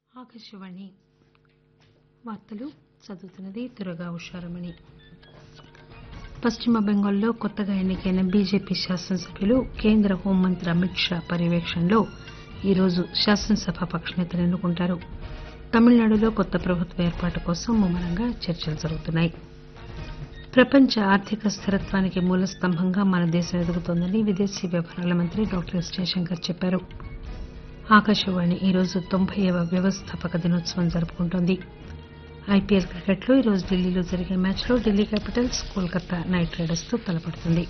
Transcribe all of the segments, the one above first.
ఆకాశవాణి వార్తలు చదువుతున్నది దుర్గా ఉషారమణి పశ్చిమ బెంగాల్లో కొత్తగా ఎన్నికైన బీజేపీ శాసనసభ్యులు కేంద్ర హోంమంత్రి అమిత్ షా పర్యవేక్షణలో ఈరోజు శాసనసభాపక్ష నేతను ఎన్నుకుంటారు తమిళనాడులో కొత్త ప్రభుత్వ ఏర్పాటు కోసం ముమ్మరంగా చర్చలు జరుగుతున్నాయి ప్రపంచ ఆర్థిక స్థిరత్వానికి మూల స్తంభంగా మన దేశం ఎదుగుతోందని విదేశీ వ్యవహారాల మంత్రి డాక్టర్ ఎస్ జయశంకర్ చెప్పారు ఆకాశవాణి ఈరోజు తొంభైవ వ్యవస్థాపక దినోత్సవం జరుపుకుంటోంది ఐపీఎల్ క్రికెట్లో ఈరోజు ఢిల్లీలో జరిగే మ్యాచ్లో Delhi Capitals Kolkata Knight Riders తో తలపడుతుంది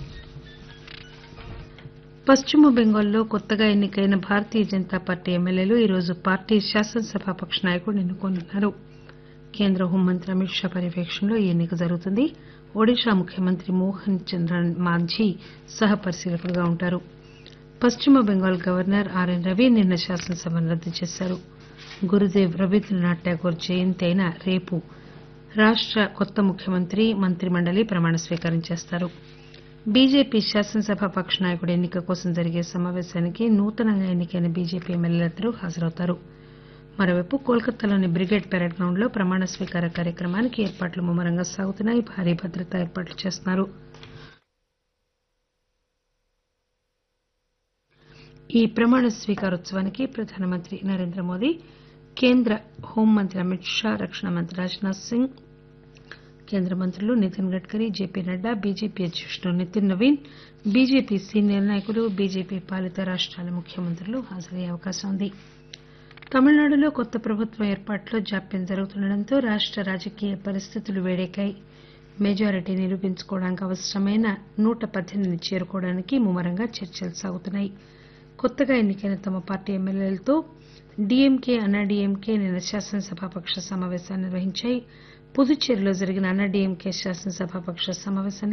పశ్చిమ బెంగాల్లో కొత్తగా ఎన్నికైన భారతీయ జనతా పార్టీ ఎమ్మెల్యేలు ఈరోజు పార్టీ శాసనసభాపక్ష నాయకుడిని ఎన్నుకోనున్నారు కేంద్ర హోంమంత్రి అమిత్ షా పర్యవేక్షణలో ఈ ఎన్నిక జరుగుతుంది ఒడిశా ముఖ్యమంత్రి మోహన్ చంద్రన్ మాంఝీ సహ పరిశీలకులుగా ఉంటారు పశ్చిమ బెంగాల్ గవర్నర్ ఆర్ఎన్ రవి నిన్న శాసనసభను రద్దు చేశారు గురుదేవ్ రవీంద్రనాథ్ ఠాగూర్ జయంతి అయిన రేపు రాష్ట కొత్త ముఖ్యమంత్రి మంత్రిమండలి ప్రమాణ స్వీకారం చేస్తారు బీజేపీ శాసనసభాపక్ష నాయకుడి ఎన్నిక కోసం జరిగే సమావేశానికి నూతనంగా ఎన్నికైన బీజేపీ ఎమ్మెల్యేలందరూ హాజరవుతారు మరోవైపు కోల్కతాలోని బ్రిగేడ్ పెరేడ్ గ్రౌండ్ లో ప్రమాణ స్వీకార కార్యక్రమానికి ఏర్పాట్లు ముమ్మరంగా సాగుతున్నాయి భారీ భద్రతా ఏర్పాట్లు చేస్తున్నారు ఈ ప్రమాణ స్వీకారోత్సవానికి ప్రధానమంత్రి నరేంద్ర మోదీ కేంద్ర హోంమంత్రి అమిత్ షా రక్షణ మంత్రి రాజ్ నాథ్ సింగ్ కేంద్ర మంత్రులు నితిన్ గడ్కరీ జేపీ నడ్డా బీజేపీ అధ్యకుడు నితిన్ నవీన్ బీజేపీ సీనియర్ నాయకులు బీజేపీ పాలిత రాష్టాల ముఖ్యమంత్రులు హాజరయ్యే అవకాశం ఉంది తమిళనాడులో కొత్త ప్రభుత్వం ఏర్పాటులో జాప్యం జరుగుతుండటంతో రాష్ట రాజకీయ పరిస్థితులు వేడెక్కాయి మెజారిటీ నిరూపించుకోవడానికి అవసరమైన నూట పద్దెనిమిది చేరుకోవడానికి ముమ్మరంగా చర్చలు సాగుతున్నాయి కొత్తగా ఎన్నికైన తమ పార్టీ ఎమ్మెల్యేలతో డీఎంకే అన్నాడీఎంకే నిన్న శాసనసభాపక్ష సమావేశాన్ని నిర్వహించాయి పుదుచ్చేరిలో జరిగిన అన్నాడీఎంకే శాసనసభాపక్ష సమావేశంలో